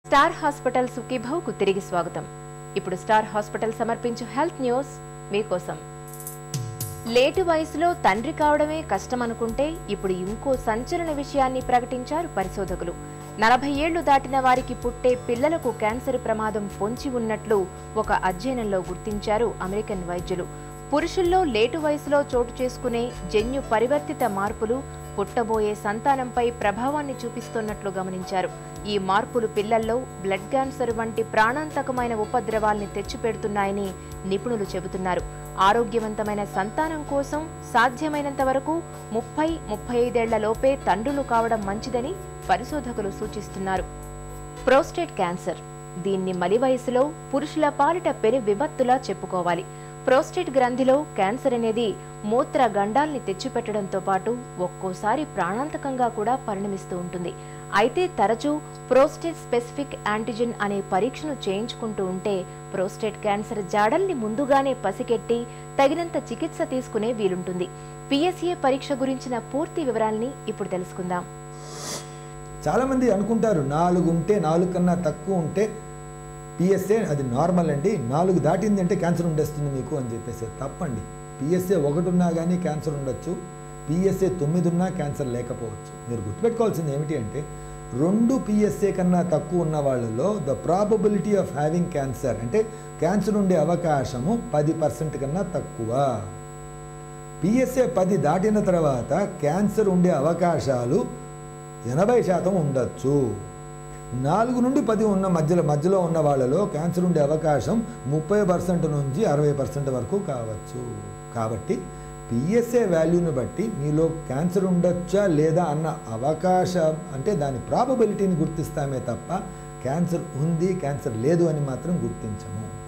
star hospital సుఖీభవ్కు తిరిగి స్వాగతం ఇప్పుడు స్టార్ హాస్పిటల్ సమర్పించు హెల్త్ న్యూస్ మీకోసం లేటు వయసులో తండ్రి కావడమే కష్టమనుకుంటే ఇప్పుడు ఇంకో సంచలన విషయాన్ని ప్రకటించారు పరిశోధకులు నలభై ఏళ్లు దాటిన వారికి పుట్టే పిల్లలకు క్యాన్సర్ ప్రమాదం పొంచి ఉన్నట్లు ఒక అధ్యయనంలో గుర్తించారు అమెరికన్ వైద్యులు పురుషుల్లో లేటు వయసులో చోటు చేసుకునే జన్యు పరివర్తిత మార్పులు పుట్టబోయే సంతానంపై ప్రభావాన్ని చూపిస్తున్నట్లు గమనించారు ఈ మార్పులు పిల్లల్లో బ్లడ్ క్యాన్సర్ వంటి ప్రాణాంతకమైన ఉపద్రవాల్ని తెచ్చిపెడుతున్నాయని నిపుణులు చెబుతున్నారు ఆరోగ్యవంతమైన సంతానం కోసం సాధ్యమైనంత వరకు ముప్పై ముప్పై ఐదేళ్ల లోపే తండ్రులు కావడం మంచిదని పరిశోధకులు సూచిస్తున్నారు ప్రోస్టేట్ క్యాన్సర్ దీన్ని మలి వయసులో పురుషుల పాలిట పెను విపత్తులా చెప్పుకోవాలి ప్రోస్టేట్ గ్రంథిలో క్యాన్సర్ అనేది మూత్ర గండాల్ని తెచ్చిపెట్టడంతో పాటు ఒక్కోసారి ప్రాణాంతకంగా కూడా పరిణమిస్తూ ఉంటుంది అయితే తరచూ ప్రోస్టేట్ స్పెసిఫిక్ యాంటిజెన్ అనే పరీక్షను చేయించుకుంటూ ఉంటే ప్రోస్టేట్ క్యాన్సర్ జాడల్ని ముందుగానే పసికెట్టి తగినంత చికిత్స తీసుకునే వీలుంటుంది పిఎస్ఏ పరీక్ష గురించిన పూర్తి వివరాల్ని ఇప్పుడు తెలుసుకుందాం చాలామంది అనుకుంటారు నాలుగు ఉంటే నాలుగు కన్నా తక్కువ ఉంటే పిఎస్ఏ అది నార్మల్ అండి నాలుగు దాటింది అంటే క్యాన్సర్ ఉండేస్తుంది మీకు అని చెప్పేసి తప్పండి పిఎస్ఏ ఒకటి ఉన్నా కానీ క్యాన్సర్ ఉండొచ్చు పిఎస్ఏ తొమ్మిది ఉన్నా క్యాన్సర్ లేకపోవచ్చు మీరు గుర్తుపెట్టుకోవాల్సింది ఏమిటి అంటే రెండు పిఎస్ఏ కన్నా తక్కువ ఉన్న వాళ్ళలో the probability of having cancer అంటే క్యాన్సర్ ఉండే అవకాశము పది పర్సెంట్ కన్నా తక్కువ పిఎస్ఏ పది దాటిన తర్వాత క్యాన్సర్ ఉండే అవకాశాలు ఎనభై శాతం ఉండొచ్చు నాలుగు నుండి పది ఉన్న మధ్యలో మధ్యలో ఉన్న వాళ్ళలో క్యాన్సర్ ఉండే అవకాశం ముప్పై పర్సెంట్ నుంచి అరవై పర్సెంట్ వరకు కావచ్చు కాబట్టి పిఎస్ఏ వాల్యూని బట్టి మీలో క్యాన్సర్ ఉండొచ్చా లేదా అన్న అవకాశం అంటే దాని ప్రాబబిలిటీని గుర్తిస్తామే తప్ప క్యాన్సర్ ఉంది క్యాన్సర్ లేదు అని మాత్రం గుర్తించము